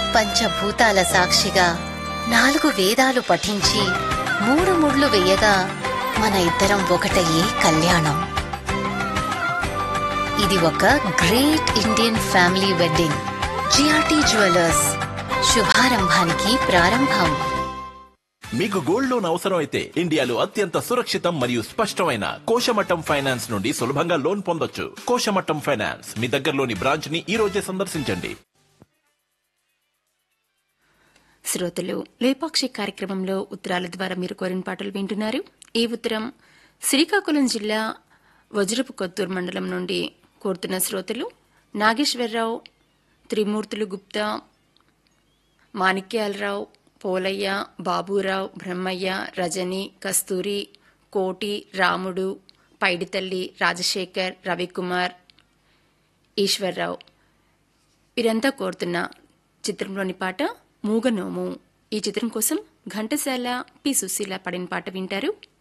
పంచభూతాల సాక్షిగా నాలుగు వేదాలు పఠించి మూడు ముళ్ళు వేయగా మన ఇద్దరం ఒకటయ్యే కళ్యాణం ఇది ఒక great Indian family wedding GRT jewellers శుభారంభానికి ప్రారంభం మీకు గోల్డ్ లోన్ అవసరం అయితే ఇండియాలో అత్యంత సురక్షితం మరియు స్పష్టమైన కోశమట్టం ఫైనాన్స్ నుండి సులభంగా లోన్ పొందొచ్చు కోశమట్టం ఫైనాన్స్ మీ దగ్గరలోని బ్రాంచ్ ని ఈ రోజే సందర్శించండి శ్రోతలు లేపాక్షి కార్యక్రమంలో ఉత్తరాల ద్వారా మీరు కోరిన పాటలు వింటున్నారు ఈ ఉత్తరం శ్రీకాకుళం జిల్లా వజ్రపు కొత్తూరు మండలం నుండి కోరుతున్న శ్రోతలు నాగేశ్వరరావు త్రిమూర్తులు గుప్తా మాణిక్యాలరావు పోలయ్య బాబురావు బ్రహ్మయ్య రజని కస్తూరి కోటి రాముడు పైడితల్లి రాజశేఖర్ రవికుమార్ ఈశ్వర్రావు వీరంతా కోరుతున్న చిత్రంలోని పాట మూగనోము ఈ చిత్రం కోసం ఘంటసాల పి సుశీల పడిన పాట వింటారు